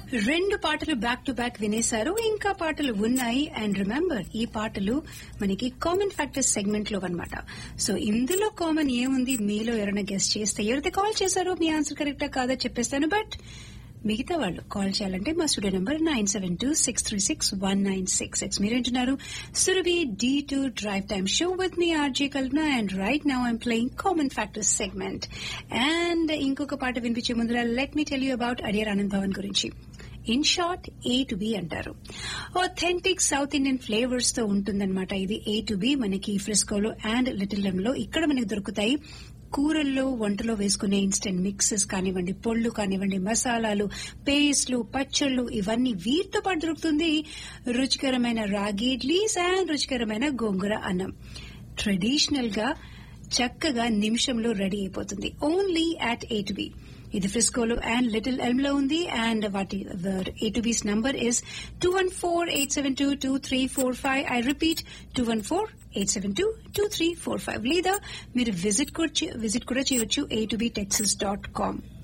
రెండు పాటలు back to back వినేశారు ఇంకా పాటలు ఉన్నాయి అండ్ రిమెంబర్ ఈ పాటలు మనకి కామన్ ఫ్యాక్టర్స్ సెగ్మెంట్ లో అనమాట సో ఇందులో కామన్ ఏముంది మీలో ఎవరైనా గెస్ట్ చేస్తే ఎవరైతే కాల్ చేశారో మీ ఆన్సర్ కరెక్టా కాదా చెప్పేస్తాను బట్ మిగతా వాళ్ళు కాల్ చేయాలంటే మా studio number nine seven two six three six one nine six six మీరు వింటున్నారు Surabhi D two drive time show with me RJ Kalpana and right now I'm playing common factors segment and ఇంకొక పాట వినిపించే ముందర let me tell you about Adyar Anand Bhavan గురించి in short A two B అంటారు authentic South Indian flavours తో ఉంటుందన్నమాట ఇది ఏ two B మనకి ఫ్రిస్కోలో అండ్ లిటిల్ లో ఇక్కడ మనకి దొరుకుతాయి కూరల్లో వంటలో వేసుకునే ఇన్స్టెంట్ మిక్సెస్ కానివ్వండి పొళ్ళు కానివ్వండి మసాలాలు పేస్ట్లు పచ్చళ్ళు ఇవన్నీ వీటితో పాటు దొరుకుతుంది రుచికరమైన రాగి ఇడ్లీస్ అండ్ రుచికరమైన గోంగూర అన్నం ట్రెడిషనల్ గా చక్కగా నిమిషంలో రెడీ అయిపోతుంది only at A two B ఇది ఫ్రిస్కోలో అండ్ లిటిల్ ఎల్మ్ లో ఉంది అండ్ వాటి A two B's number is two one four eight seven two two three four five I repeat two one four eight seven two two three four five లేదా మీరు visit visit కూడా చేయొచ్చు A two B Texas dot com